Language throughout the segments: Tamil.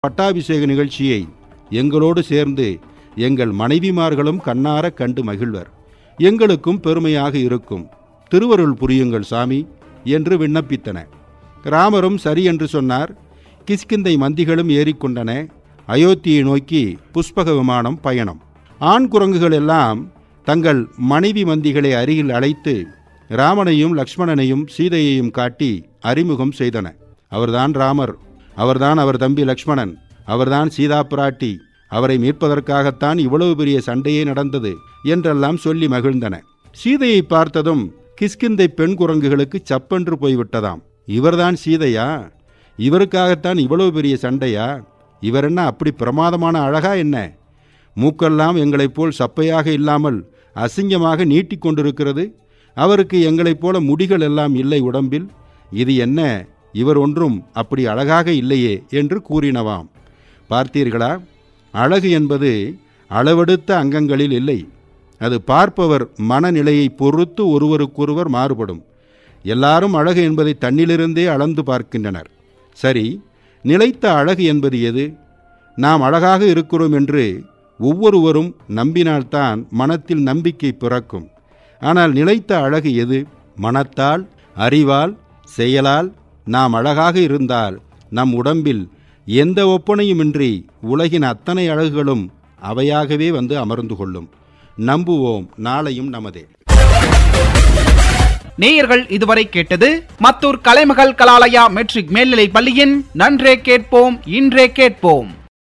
பட்டாபிஷேக நிகழ்ச்சியை எங்களோடு சேர்ந்து எங்கள் மனைவிமார்களும் கண்ணார கண்டு மகிழ்வர் எங்களுக்கும் பெருமையாக இருக்கும் திருவருள் புரியுங்கள் சாமி என்று விண்ணப்பித்தன ராமரும் சரி என்று சொன்னார் கிஷ்கிந்தை மந்திகளும் ஏறிக்கொண்டன அயோத்தியை நோக்கி புஷ்பக விமானம் பயணம் ஆண் குரங்குகள் எல்லாம் தங்கள் மனைவி மந்திகளை அருகில் அழைத்து ராமனையும் லக்ஷ்மணனையும் சீதையையும் காட்டி அறிமுகம் செய்தன அவர்தான் ராமர் அவர்தான் அவர் தம்பி லக்ஷ்மணன் அவர்தான் சீதா பிராட்டி அவரை மீட்பதற்காகத்தான் இவ்வளவு பெரிய சண்டையே நடந்தது என்றெல்லாம் சொல்லி மகிழ்ந்தன சீதையை பார்த்ததும் கிஷ்கிந்தை பெண் குரங்குகளுக்கு சப்பென்று போய்விட்டதாம் இவர்தான் சீதையா இவருக்காகத்தான் இவ்வளவு பெரிய சண்டையா இவர் என்ன அப்படி பிரமாதமான அழகா என்ன மூக்கெல்லாம் எங்களைப் போல் சப்பையாக இல்லாமல் அசிங்கமாக நீட்டிக் கொண்டிருக்கிறது அவருக்கு எங்களைப் போல முடிகள் எல்லாம் இல்லை உடம்பில் இது என்ன இவர் ஒன்றும் அப்படி அழகாக இல்லையே என்று கூறினவாம் பார்த்தீர்களா அழகு என்பது அளவெடுத்த அங்கங்களில் இல்லை அது பார்ப்பவர் மனநிலையை பொறுத்து ஒருவருக்கொருவர் மாறுபடும் எல்லாரும் அழகு என்பதை தன்னிலிருந்தே அளந்து பார்க்கின்றனர் சரி நிலைத்த அழகு என்பது எது நாம் அழகாக இருக்கிறோம் என்று ஒவ்வொருவரும் நம்பினால்தான் மனத்தில் நம்பிக்கை பிறக்கும் ஆனால் நிலைத்த அழகு எது மனத்தால் அறிவால் செயலால் நாம் அழகாக இருந்தால் நம் உடம்பில் எந்த ஒப்பனையுமின்றி உலகின் அத்தனை அழகுகளும் அவையாகவே வந்து அமர்ந்து கொள்ளும் நம்புவோம் நாளையும் நமதே நேயர்கள் இதுவரை கேட்டது மத்தூர் கலைமகள் கலாலயா மெட்ரிக் மேல்நிலை பள்ளியின் நன்றே கேட்போம் இன்றே கேட்போம்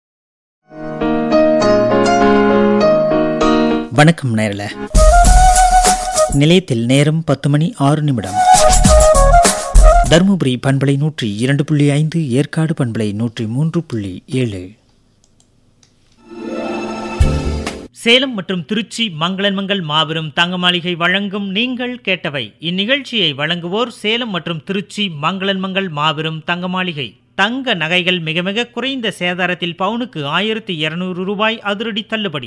வணக்கம் நேரல நிலையத்தில் நேரம் பத்து மணி ஆறு நிமிடம் தருமபுரி பண்பலை நூற்றி இரண்டு புள்ளி ஐந்து ஏற்காடு பண்பலை நூற்றி மூன்று புள்ளி ஏழு சேலம் மற்றும் திருச்சி மங்களன் மங்கள் மாபெரும் தங்க மாளிகை வழங்கும் நீங்கள் கேட்டவை இந்நிகழ்ச்சியை வழங்குவோர் சேலம் மற்றும் திருச்சி மங்களன் மங்கள் மாபெரும் தங்க மாளிகை தங்க நகைகள் மிக மிக குறைந்த சேதாரத்தில் பவுனுக்கு ஆயிரத்தி இருநூறு ரூபாய் அதிரடி தள்ளுபடி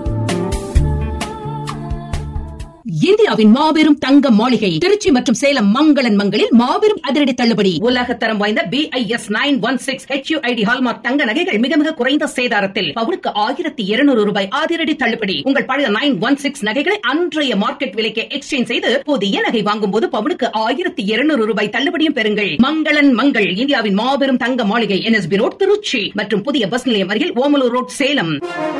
இந்தியாவின் மாபெரும் தங்க மாளிகை திருச்சி மற்றும் சேலம் மங்களன் மங்களில் மாபெரும் அதிரடி தள்ளுபடி உலக தரம் வாய்ந்த B I S nine one six H ID hallmark தங்க நகைகள் மிக மிக குறைந்த சேதாரத்தில் பவுனுக்கு ஆயிரத்தி இருநூறு ரூபாய் அதிரடி தள்ளுபடி உங்கள் பழைய நைன் ஒன் சிக்ஸ் நகைகளை அன்றைய மார்க்கெட் விலைக்கு எக்ஸ்சேஞ்ச் செய்து புதிய நகை வாங்கும் போது பவுனுக்கு ஆயிரத்தி இருநூறு ரூபாய் தள்ளுபடியும் பெறுங்கள் மங்களன் மங்கள் இந்தியாவின் மாபெரும் தங்க மாளிகை என்எஸ்பி ரோட் திருச்சி மற்றும் புதிய பஸ் நிலையம் அருகில் ஓமலூர் ரோட் சேலம்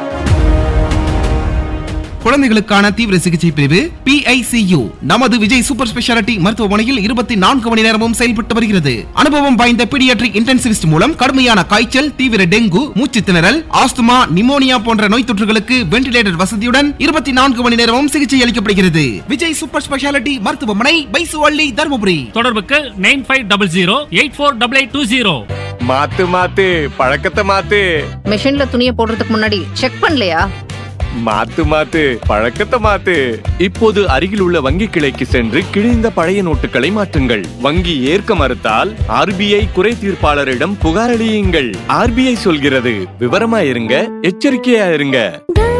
குழந்தைகளுக்கான தீவிர சிகிச்சை பிரிவு PICU நமது விஜய் சூப்பர் ஸ்பெஷாலிட்டி மருத்துவமனையில் இருபத்தி நான்கு மணி நேரமும் செயல்பட்டு வருகிறது அனுபவம் வாய்ந்த பீடியாட்ரிக் இன்டென்சிவிஸ்ட் மூலம் கடுமையான காய்ச்சல் தீவிர டெங்கு மூச்சு திணறல் ஆஸ்துமா நிமோனியா போன்ற நோய் தொற்றுகளுக்கு வென்டிலேட்டர் வசதியுடன் இருபத்தி நான்கு மணி நேரமும் சிகிச்சை அளிக்கப்படுகிறது விஜய் சூப்பர் ஸ்பெஷாலிட்டி மருத்துவமனை பைசுவள்ளி தருமபுரி தொடர்புக்கு nine five double zero eight four double eight two zero மாத்து மாத்து பழக்கத்தை மாத்து மிஷின்ல துணியை போடுறதுக்கு முன்னாடி செக் பண்ணலையா மாத்து மாத்து பழக்கத்தை மாத்து இப்போது அருகில் உள்ள வங்கி கிளைக்கு சென்று கிழிந்த பழைய நோட்டுகளை மாற்றுங்கள் வங்கி ஏற்க மறுத்தால் ஆர்பிஐ குறை தீர்ப்பாளரிடம் புகாரளியுங்கள் ஆர்பிஐ சொல்கிறது விவரமா இருங்க எச்சரிக்கையா இருங்க